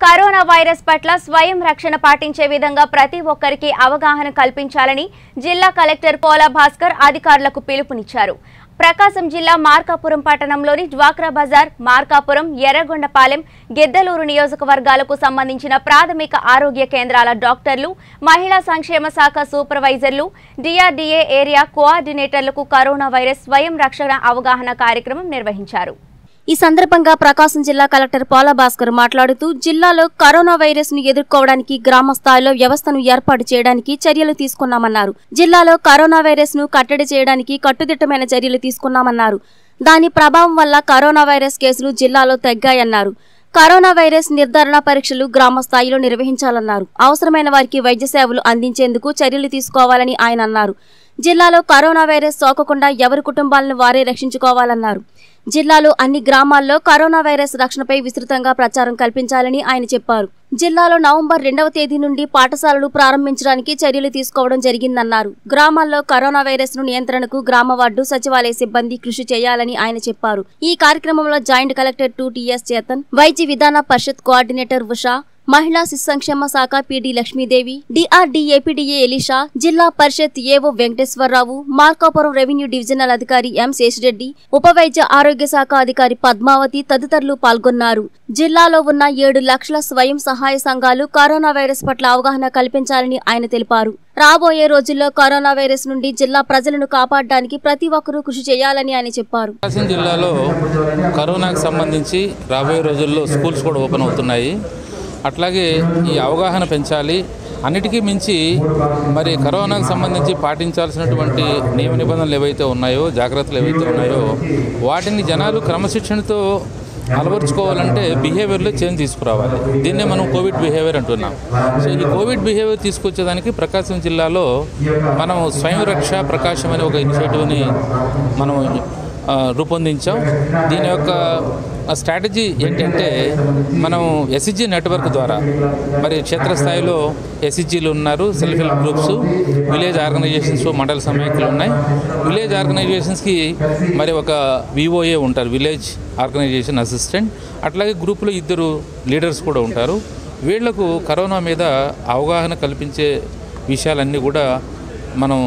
corona virus పట్ల స్వయం రక్షణ పాటించే విధంగా ప్రతి ఒక్కరికి అవగాహన కల్పించాలని జిల్లా కలెక్టర్ పోలా భాస్కర్ అధికారులకు పిలుపునిచ్చారు ప్రకాశం జిల్లా మార్కాపురం పట్టణంలోని డ్వాక్రా బజార్ మార్కాపురం ఎర్రగొండపాలెం గెద్దలూరు నియోజకవర్గాలకు సంబంధించిన ప్రాథమిక ఆరోగ్య కేంద్రాల డాక్టర్లు మహిళా సంక్షేమ శాఖ సూపర్వైజర్లు డిఆర్డీఏ ఏరియా కోఆర్డినేటర్లకు కరోనా వైరస్ స్వయం రక్షణ అవగాహన కార్యక్రమం నిర్వహించారు ఈ సందర్భంగా ప్రకాశం జిల్లా కలెక్టర్ పోల భాస్కర్ మాట్లాడుతూ జిల్లాలో కరోనా వైరస్ ను ఎదుర్కోవడానికి గ్రామ స్థాయిలో వ్యవస్థను ఏర్పాటు చేయడానికి చర్యలు తీసుకున్నామన్నారు జిల్లాలో కరోనా వైరస్ ను కట్టడి చేయడానికి కట్టుదిట్టమైన చర్యలు తీసుకున్నామన్నారు దాని ప్రభావం వల్ల కరోనా వైరస్ కేసులు జిల్లాలో తగ్గాయన్నారు కరోనా వైరస్ నిర్ధారణ పరీక్షలు గ్రామ స్థాయిలో నిర్వహించాలన్నారు అవసరమైన వారికి వైద్య సేవలు అందించేందుకు చర్యలు తీసుకోవాలని ఆయన అన్నారు జిల్లాలో కరోనా వైరస్ సోకకుండా ఎవరి కుటుంబాలను వారే రక్షించుకోవాలన్నారు జిల్లాలో అన్ని గ్రామాల్లో కరోనా వైరస్ రక్షణపై విస్తృతంగా ప్రచారం కల్పించాలని ఆయన చెప్పారు జిల్లాలో నవంబర్ రెండవ తేదీ నుండి పాఠశాలలు ప్రారంభించడానికి చర్యలు తీసుకోవడం జరిగిందన్నారు గ్రామాల్లో కరోనా వైరస్ ను నియంత్రణకు గ్రామ వార్డు సచివాలయ సిబ్బంది కృషి చేయాలని ఆయన చెప్పారు ఈ కార్యక్రమంలో joint collector two TS Chetan వైద్య విధాన పరిషత్ కోఆర్డినేటర్ ఉషా మహిళా శిశు సంక్షేమ శాఖ పిడి లక్ష్మీదేవి డిఆర్డీఏపీడీఏ ఎలిషా జిల్లా పరిషత్ ఏవో వెంకటేశ్వరరావు మార్కాపురం రెవెన్యూ డివిజనల్ అధికారి ఎం శేషిరెడ్డి ఉప వైద్య ఆరోగ్య శాఖ అధికారి పద్మావతి తదితరులు పాల్గొన్నారు జిల్లాలో ఉన్న ఏడు లక్షల స్వయం సహాయ సంఘాలు కరోనా వైరస్ పట్ల అవగాహన కల్పించాలని ఆయన తెలిపారు రాబోయే రోజుల్లో కరోనా వైరస్ నుండి జిల్లా ప్రజలను కాపాడడానికి ప్రతి ఒక్కరూ కృషి చేయాలని ఆయన చెప్పారు ప్రకాశం జిల్లాలో కరోనాకు సంబంధించి రాబోయే రోజుల్లో స్కూల్స్ కూడా ఓపెన్ అవుతున్నాయి అట్లాగే ఈ అవగాహన పెంచాలి అన్నిటికీ మించి మరి కరోనాకు సంబంధించి పాటించాల్సినటువంటి నియమ నిబంధనలు ఏవైతే ఉన్నాయో జాగ్రత్తలు ఏవైతే ఉన్నాయో వాటిని జనాలు క్రమశిక్షణతో అలవరుచుకోవాలంటే బిహేవియర్లో చేంజ్ తీసుకురావాలి దీన్నే మనం కోవిడ్ బిహేవియర్ అంటున్నాం సో ఈ కోవిడ్ బిహేవియర్ తీసుకొచ్చేదానికి ప్రకాశం జిల్లాలో మనం స్వయం రక్ష ప్రకాశం అనే ఒక ఇనిషియేటివ్ని మనం ఆ, రూపొందించాం దీని యొక్క స్ట్రాటజీ ఏంటంటే మనం ఎస్హెచ్జి నెట్వర్క్ ద్వారా మరి క్షేత్రస్థాయిలో ఎస్హెచ్జీలు ఉన్నారు self help groups village organisations మండల సమైక్యలు ఉన్నాయి విలేజ్ ఆర్గనైజేషన్స్కి మరి ఒక విఓఏ ఉంటారు విలేజ్ ఆర్గనైజేషన్ అసిస్టెంట్ అట్లాగే గ్రూపులో ఇద్దరు లీడర్స్ కూడా ఉంటారు వీళ్లకు కరోనా మీద అవగాహన కల్పించే విషయాలన్నీ కూడా మనం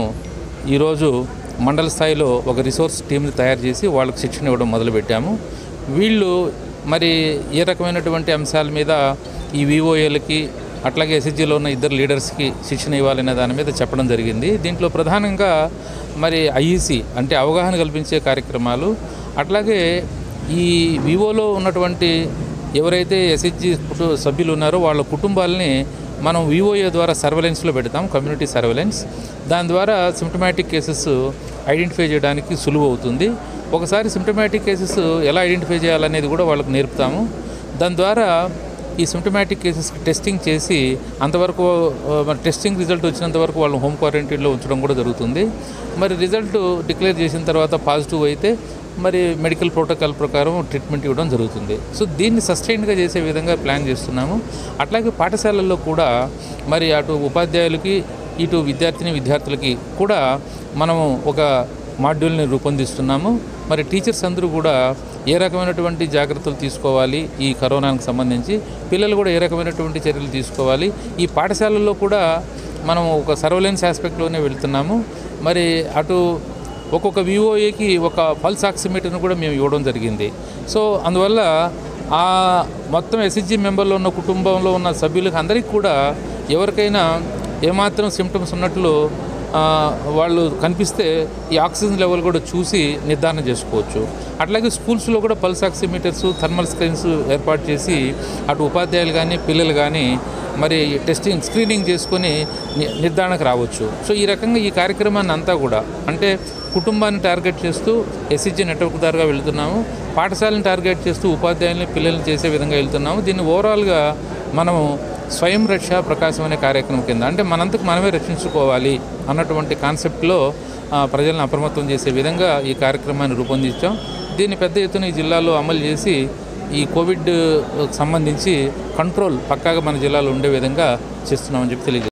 ఈరోజు మండల స్థాయిలో ఒక రిసోర్స్ టీంని తయారు చేసి వాళ్ళకి శిక్షణ ఇవ్వడం మొదలుపెట్టాము వీళ్ళు మరి ఏ రకమైనటువంటి అంశాల మీద ఈ విఓఏలకి అట్లాగే ఎస్హెచ్జిలో ఉన్న ఇద్దరు లీడర్స్కి శిక్షణ ఇవ్వాలనే దాని మీద చెప్పడం జరిగింది దీంట్లో ప్రధానంగా మరి ఐఈసి అంటే అవగాహన కల్పించే కార్యక్రమాలు అట్లాగే ఈ వివోలో ఉన్నటువంటి ఎవరైతే ఎస్హెచ్జి కుటు సభ్యులు ఉన్నారో వాళ్ళ కుటుంబాలని మనం వివోఏ ద్వారా సర్వేలెన్స్లో పెడతాం కమ్యూనిటీ సర్వేలెన్స్ దాని ద్వారా సిమ్టమాటిక్ కేసెస్ ఐడెంటిఫై చేయడానికి సులువు అవుతుంది ఒకసారి సిమ్టమాటిక్ కేసెస్ ఎలా ఐడెంటిఫై చేయాలనేది కూడా వాళ్ళకు నేర్పుతాము దాని ద్వారా ఈ సిమ్టమాటిక్ కేసెస్కి టెస్టింగ్ చేసి అంతవరకు ఆ, మరి టెస్టింగ్ రిజల్ట్ వచ్చినంత వరకు వాళ్ళు హోమ్ క్వారంటైన్లో ఉంచడం కూడా జరుగుతుంది మరి రిజల్ట్ డిక్లేర్ చేసిన తర్వాత పాజిటివ్ అయితే మరి మెడికల్ ప్రోటోకాల్ ప్రకారం ట్రీట్మెంట్ ఇవ్వడం జరుగుతుంది సో దీన్ని సస్టైన్గా చేసే విధంగా ప్లాన్ చేస్తున్నాము అట్లాగే పాఠశాలల్లో కూడా మరి అటు ఉపాధ్యాయులకి ఇటు విద్యార్థిని విద్యార్థులకి కూడా మనము ఒక మాడ్యూల్ని రూపొందిస్తున్నాము మరి టీచర్స్ అందరూ కూడా ఏ రకమైనటువంటి జాగ్రత్తలు తీసుకోవాలి ఈ కరోనాకు సంబంధించి పిల్లలు కూడా ఏ రకమైనటువంటి చర్యలు తీసుకోవాలి ఈ పాఠశాలల్లో కూడా మనం ఒక సర్వలెన్స్ ఆస్పెక్ట్లోనే వెళ్తున్నాము మరి అటు ఒక్కొక్క వివోఏకి ఒక పల్స్ ఆక్సిమీటర్ను కూడా మేము ఇవ్వడం జరిగింది సో అందువల్ల ఆ మొత్తం ఎస్హెచ్జి మెంబర్లో ఉన్న కుటుంబంలో ఉన్న సభ్యులకు అందరికీ కూడా ఎవరికైనా ఏమాత్రం సిమ్టమ్స్ ఉన్నట్లు ఆ, వాళ్ళు కనిపిస్తే ఈ ఆక్సిజన్ లెవెల్ కూడా చూసి నిర్ధారణ చేసుకోవచ్చు అట్లాగే స్కూల్స్లో కూడా పల్స్ ఆక్సిమీటర్స్ థర్మల్ స్క్రీన్స్ ఏర్పాటు చేసి అటు ఉపాధ్యాయులు కానీ పిల్లలు కానీ మరి టెస్టింగ్ స్క్రీనింగ్ చేసుకొని ని- నిర్ధారణకు రావచ్చు సో ఈ రకంగా ఈ కార్యక్రమాన్ని అంతా కూడా అంటే కుటుంబాన్ని టార్గెట్ చేస్తూ ఎస్హెచ్జి నెట్వర్క్ ద్వారా వెళ్తున్నాము పాఠశాలను టార్గెట్ చేస్తూ ఉపాధ్యాయుల్ని పిల్లల్ని చేసే విధంగా వెళ్తున్నాము దీన్ని ఓవరాల్గా మనము స్వయం రక్ష ప్రకాశం అనే కార్యక్రమం కింద అంటే మనంతకు మనమే రక్షించుకోవాలి అన్నటువంటి కాన్సెప్ట్లో ఆ, ప్రజలను అప్రమత్తం చేసే విధంగా ఈ కార్యక్రమాన్ని రూపొందించాం దీన్ని పెద్ద ఎత్తున ఈ జిల్లాలో అమలు చేసి ఈ కోవిడ్ సంబంధించి కంట్రోల్ పక్కాగా మన జిల్లాలో ఉండే విధంగా చేస్తున్నామని చెప్పి తెలియజేస్తాం